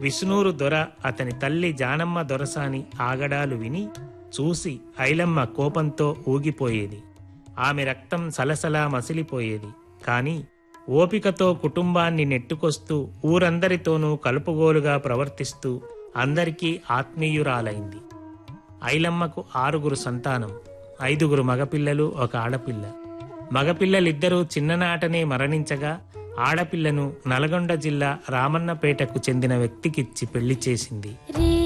విష్ణూరు దొర అతని తల్లి జానమ్మ దొరసాని ఆగడాలు విని చూసి ఐలమ్మ కోపంతో ఊగిపోయేది ఆమె రక్తం సలసలా మసిలిపోయేది కాని ఓపికతో కుటుంబాన్ని నెట్టుకొస్తూ ఊరందరితోనూ కలుపుగోలుగా ప్రవర్తిస్తూ అందరికీ ఆత్మీయురాలైంది ఐలమ్మకు ఆరుగురు సంతానం ఐదుగురు మగపిల్లలు ఒక ఆడపిల్ల మగపిల్లలిద్దరూ చిన్ననాటనే మరణించగా ఆడపిల్లను నల్గొండ జిల్లా రామన్నపేటకు చెందిన వ్యక్తికిచ్చి పెళ్లి చేసింది రే